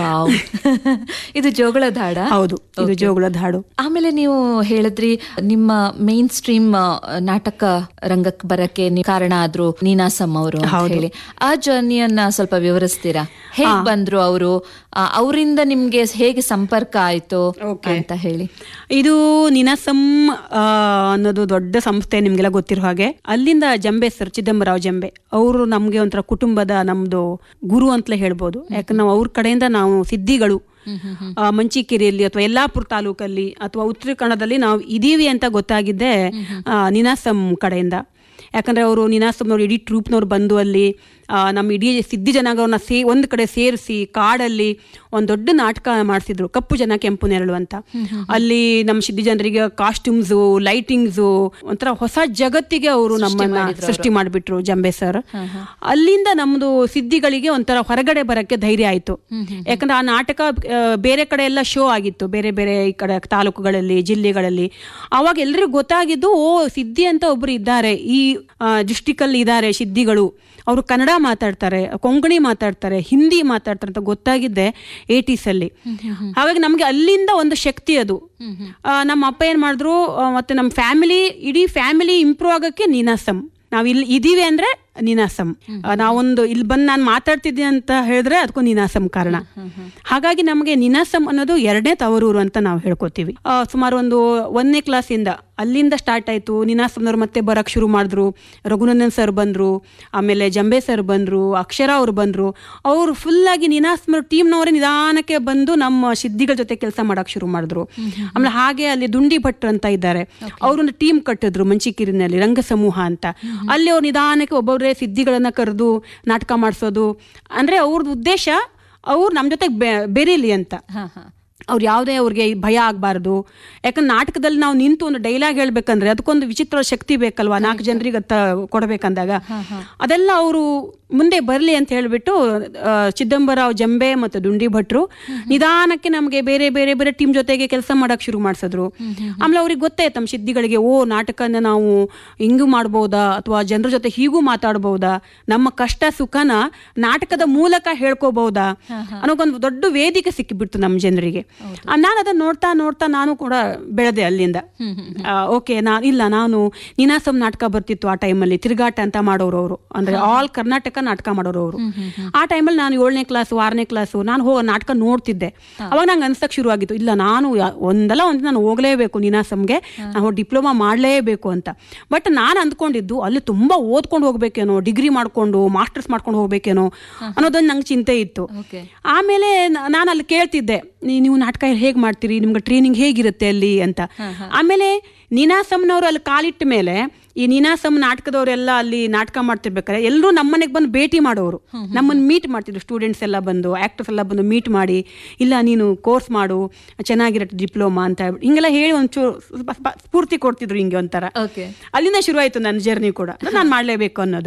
wow ಇದು ಜೋಗಳದ ಹಾಡ ಹೌದು ಇದು ಜೋಗುಳದ ಹಾಡು ಆಮೇಲೆ ನೀವು ಹೇಳಿದ್ರಿ ನಿಮ್ಮ ಮೇನ್ ಸ್ಟ್ರೀಮ್ ನಾಟಕ ರಂಗಕ್ಕೆ ಬರಕ್ಕೆ ನೀವು ಕಾರಣ ಆದ್ರು ನೀನಾಸಮ್ ಅವರು ಅಂತ ಹೇಳಿ ಆ ಜರ್ನಿಯನ್ನ ಸ್ವಲ್ಪ ವಿವರಿಸ್ತೀರಾ ಹೇಗ್ ಬಂದ್ರು ಅವರು ಅವರಿಂದ ನಿಮ್ಗೆ ಹೇಗೆ ಸಂಪರ್ಕ ಆಯ್ತು ಅಂತ ಹೇಳಿ ಇದು ನಿನಾಸಂ ಆ, ಅನ್ನೋದು ದೊಡ್ಡ ಸಂಸ್ಥೆ ನಿಮ್ಗೆಲ್ಲ ಗೊತ್ತಿರೋ ಹಾಗೆ ಅಲ್ಲಿಂದ ಜಂಬೆ ಸರ್ ಚಿದಂಬರಾವ್ ಜಂಬೆ ಅವರು ನಮ್ಗೆ ಒಂಥರ ಕುಟುಂಬದ ನಮ್ದು ಗುರು ಅಂತಲೇ ಹೇಳ್ಬೋದು ಯಾಕಂದ್ರೆ ನಾವು ಅವ್ರ ಕಡೆಯಿಂದ ನಾವು ಸಿದ್ಧಿಗಳು ಆ, ಮಂಚಿಕೇರಿಯಲ್ಲಿ ಅಥವಾ ಯಲ್ಲಾಪುರ ತಾಲೂಕಲ್ಲಿ ಅಥವಾ ಉತ್ತರ ಕನ್ನಡದಲ್ಲಿ ನಾವು ಇದೀವಿ ಅಂತ ಗೊತ್ತಾಗಿದ್ದೆ ಆ, ನಿನಾಸಂ ಕಡೆಯಿಂದ ಯಾಕಂದ್ರೆ ಅವರು ನಿನಾಸಂನವ್ರು ಇಡೀ ಟ್ರೂಪ್ನವ್ರು ಬಂದು ಅಲ್ಲಿ ಆ, ನಮ್ಮ ಇಡೀ ಸಿದ್ಧಿ ಜನಾಂಗವ್ರನ್ನ ಸೇ ಒಂದು ಕಡೆ ಸೇರಿಸಿ ಕಾಡಲ್ಲಿ ಒಂದು ದೊಡ್ಡ ನಾಟಕ ಮಾಡಿಸಿದ್ರು ಕಪ್ಪು ಜನ ಕೆಂಪು ನೆರಳು ಅಂತ ಅಲ್ಲಿ ನಮ್ಮ ಸಿದ್ಧಿ ಜನರಿಗೆ ಕಾಸ್ಟ್ಯೂಮ್ಸು ಲೈಟಿಂಗ್ಸು ಒಂಥರ ಹೊಸ ಜಗತ್ತಿಗೆ ಅವರು ನಮ್ಮನ್ನ ಸೃಷ್ಟಿ ಮಾಡಿಬಿಟ್ರು ಜಂಬೆ ಸರ್ ಅಲ್ಲಿಂದ ನಮ್ದು ಸಿದ್ಧಿಗಳಿಗೆ ಒಂಥರ ಹೊರಗಡೆ ಬರಕ್ಕೆ ಧೈರ್ಯ ಆಯ್ತು ಯಾಕಂದ್ರೆ ಆ ನಾಟಕ ಆ, ಬೇರೆ ಕಡೆ ಎಲ್ಲ ಶೋ ಆಗಿತ್ತು ಬೇರೆ ಬೇರೆ ಈ ಕಡೆ ತಾಲೂಕುಗಳಲ್ಲಿ ಜಿಲ್ಲೆಗಳಲ್ಲಿ ಅವಾಗ ಎಲ್ರಿಗೂ ಗೊತ್ತಾಗಿದ್ದು ಓ ಸಿದ್ಧಿ ಅಂತ ಒಬ್ರು ಇದ್ದಾರೆ ಈ ಡಿಸ್ಟಿಕ್ ಅಲ್ಲಿ ಇದ್ದಾರೆ ಸಿದ್ಧಿಗಳು ಅವರು ಕನ್ನಡ ಮಾತಾಡ್ತಾರೆ ಕೊಂಕಣಿ ಮಾತಾಡ್ತಾರೆ ಹಿಂದಿ ಮಾತಾಡ್ತಾರೆ ಅಂತ ಗೊತ್ತಾಗಿದ್ದೆ ಏಟೀಸ್ ಅಲ್ಲಿ ಹಾಗಾಗಿ ನಮ್ಗೆ ಅಲ್ಲಿಂದ ಒಂದು ಶಕ್ತಿ ಅದು ಆ, ನಮ್ಮ ಅಪ್ಪ ಏನ್ ಮಾಡಿದ್ರು ಆ, ಮತ್ತೆ ನಮ್ಮ ಫ್ಯಾಮಿಲಿ ಇಡೀ ಫ್ಯಾಮಿಲಿ ಇಂಪ್ರೂವ್ ಆಗಕ್ಕೆ ನೀನಾಸಂ ನಾವ್ ಇಲ್ಲಿ ಇದೀವಿ ಅಂದ್ರೆ ನೀನಾಸಂ ಆ, ನಾವೊಂದು ಇಲ್ಲಿ ಬಂದು ನಾನು ಮಾತಾಡ್ತಿದ್ದೀನಿ ಅಂತ ಹೇಳಿದ್ರೆ ಅದಕ್ಕೂ ನೀನಾಸಂ ಕಾರಣ ಹಾಗಾಗಿ ನಮಗೆ ನೀನಾಸಂ ಅನ್ನೋದು ಎರಡನೇ ತವರೂರು ಅಂತ ನಾವು ಹೇಳ್ಕೊತೀವಿ ಆ, ಸುಮಾರು ಒಂದು ಒಂದನೇ ಕ್ಲಾಸಿಂದ ಅಲ್ಲಿಂದ ಸ್ಟಾರ್ಟ್ ಆಯ್ತು ನೀನಾಸಂನವ್ರು ಮತ್ತೆ ಬರಕ್ ಶುರು ಮಾಡಿದ್ರು ರಘುನಂದನ್ ಸರ್ ಬಂದ್ರು ಆಮೇಲೆ ಜಂಬೆ ಸರ್ ಬಂದ್ರು ಅಕ್ಷರ ಅವ್ರು ಬಂದ್ರು ಅವರು ಫುಲ್ ಆಗಿ ನೀನಾಸಂ ಟೀಮ್ನವರೇ ನಿಧಾನಕ್ಕೆ ಬಂದು ನಮ್ಮ ಸಿದ್ಧಿಗಳ ಜೊತೆ ಕೆಲಸ ಮಾಡಕ್ ಶುರು ಮಾಡಿದ್ರು ಆಮೇಲೆ ಹಾಗೆ ಅಲ್ಲಿ ದುಂಡಿ ಭಟ್ರು ಅಂತ ಇದ್ದಾರೆ ಅವ್ರೊಂದು ಟೀಮ್ ಕಟ್ಟಿದ್ರು ಮಂಚಿಕೀರಿನಲ್ಲಿ ರಂಗ ಸಮೂಹ ಅಂತ ಅಲ್ಲಿ ಅವ್ರು ನಿಧಾನಕ್ಕೆ ಒಬ್ಬೊಬ್ಬರೇ ಸಿದ್ಧಿಗಳನ್ನ ಕರೆದು ನಾಟಕ ಮಾಡಿಸೋದು ಅಂದ್ರೆ ಅವ್ರದ್ದು ಉದ್ದೇಶ ಅವ್ರು ನಮ್ಮ ಜೊತೆ ಬೆರೀಲಿ ಅಂತ ಹಾ ಹಾ ಅವ್ರು ಯಾವುದೇ ಅವ್ರಿಗೆ ಭಯ ಆಗಬಾರ್ದು ಯಾಕಂದ್ರೆ ನಾಟಕದಲ್ಲಿ ನಾವು ನಿಂತು ಒಂದು ಡೈಲಾಗ್ ಹೇಳ್ಬೇಕಂದ್ರೆ ಅದಕ್ಕೊಂದು ವಿಚಿತ್ರ ಶಕ್ತಿ ಬೇಕಲ್ವಾ ನಾಲ್ಕು ಜನರಿಗೆ ಅತ್ತ ಕೊಡಬೇಕಂದಾಗ ಅದೆಲ್ಲ ಅವರು ಮುಂದೆ ಬರಲಿ ಅಂತ ಹೇಳ್ಬಿಟ್ಟು ಆ, ಚಿದಂಬರಾವ್ ಜಂಬೆ ಮತ್ತು ದುಂಡಿ ಭಟ್ರು ನಿಧಾನಕ್ಕೆ ನಮಗೆ ಬೇರೆ ಬೇರೆ ಬೇರೆ ಟೀಮ್ ಜೊತೆಗೆ ಕೆಲಸ ಮಾಡಕ್ ಶುರು ಮಾಡಿಸಿದ್ರು ಆಮೇಲೆ ಅವ್ರಿಗೆ ಗೊತ್ತೇ ತಮ್ಮ ಸಿದ್ಧಿಗಳಿಗೆ ಓ ನಾಟಕನ ನಾವು ಹಿಂಗೂ ಮಾಡ್ಬೋದಾ ಅಥವಾ ಜನರ ಜೊತೆ ಹೀಗೂ ಮಾತಾಡ್ಬೋದಾ ನಮ್ಮ ಕಷ್ಟ ಸುಖನ ನಾಟಕದ ಮೂಲಕ ಹೇಳ್ಕೋಬಹುದಾ ಅನ್ನೋಕೊಂದು ದೊಡ್ಡ ವೇದಿಕೆ ಸಿಕ್ಕಿಬಿಡ್ತು ನಮ್ಮ ಜನರಿಗೆ ನಾನು ಅದನ್ನ ನೋಡ್ತಾ ನೋಡ್ತಾ ನಾನು ಕೂಡ ಬೆಳೆದೆ ಅಲ್ಲಿಂದ ಓಕೆ ನಾ ಇಲ್ಲ ನಾನು ನೀನಾಸಂ ನಾಟಕ ಬರ್ತಿತ್ತು ಆ ಟೈಮಲ್ಲಿ ತಿರುಗಾಟ ಅಂತ ಮಾಡೋರು ಅವರು ಅಂದ್ರೆ ಆಲ್ ಕರ್ನಾಟಕ ನಾಟಕ ಮಾಡೋರು ಅವರು ಆ ಟೈಮಲ್ಲಿ ನಾನು ಏಳನೇ ಕ್ಲಾಸ್ ಆರನೇ ಕ್ಲಾಸು ನಾನು ಹೋಗೋ ನಾಟಕ ನೋಡ್ತಿದ್ದೆ ಅವಾಗ ನಂಗೆ ಅನ್ಸಕ್ ಶುರು ಆಗಿತ್ತು ಇಲ್ಲ ನಾನು ಯಾ- ಒಂದಲ್ಲ ಒಂದು ನಾನು ಹೋಗ್ಲೇಬೇಕು ನೀನಾಸಂಗೆ ನಾನು ಡಿಪ್ಲೊಮಾ ಮಾಡಲೇಬೇಕು ಅಂತ ಬಟ್ ನಾನು ಅಂದ್ಕೊಂಡಿದ್ದು ಅಲ್ಲಿ ತುಂಬಾ ಓದ್ಕೊಂಡು ಹೋಗ್ಬೇಕೇನೋ ಡಿಗ್ರಿ ಮಾಡ್ಕೊಂಡು ಮಾಸ್ಟರ್ಸ್ ಮಾಡ್ಕೊಂಡು ಹೋಗ್ಬೇಕೇನೋ ಅನ್ನೋದೊಂದು ನಂಗೆ ಚಿಂತೆ ಇತ್ತು ಓಕೆ ಆಮೇಲೆ ನಾನು ಅಲ್ಲಿ ಕೇಳ್ತಿದ್ದೆ ನೀ- ನೀವು ನಾಟಕ ಹೇಗೆ ಮಾಡ್ತೀರಿ ನಿಮ್ಗೆ ಟ್ರೈನಿಂಗ್ ಹೇಗಿರುತ್ತೆ ಅಲ್ಲಿ ಅಂತ ಆಮೇಲೆ ನೀನಾಸಂನವರು ಅಲ್ಲಿ ಕಾಲಿಟ್ಟ ಮೇಲೆ ಈ ನೀನಾಸಂ ನಾಟಕದವರೆಲ್ಲ ಅಲ್ಲಿ ನಾಟಕ ಮಾಡ್ತಿರ್ಬೇಕಾದ್ರೆ ಎಲ್ಲರೂ ನಮ್ಮನೆಗೆ ಬಂದು ಭೇಟಿ ಮಾಡೋರು ನಮ್ಮನ್ನು ಮೀಟ್ ಮಾಡ್ತಿದ್ರು ಸ್ಟೂಡೆಂಟ್ಸ್ ಎಲ್ಲ ಬಂದು ಆಕ್ಟರ್ಸ್ ಎಲ್ಲ ಬಂದು ಮೀಟ್ ಮಾಡಿ ಇಲ್ಲ ನೀನು ಕೋರ್ಸ್ ಮಾಡು ಚೆನ್ನಾಗಿರತ್ತೆ ಡಿಪ್ಲೊಮಾ ಅಂತ ಹೇಳ್ಬಿಟ್ಟು ಹಿಂಗೆಲ್ಲ ಹೇಳಿ ಒಂಚೂರು ಸ್ಫ- ಸ್ಫ- ಸ್ಫೂರ್ತಿ ಕೊಡ್ತಿದ್ರು ಹಿಂಗೆ ಒಂಥರ ಓಕೆ ಅಲ್ಲಿಂದ ಶುರು ಆಯ್ತು ನನ್ನ ಜರ್ನಿ ಕೂಡ ನಾನು ಮಾಡಲೇಬೇಕು ಅನ್ನೋದು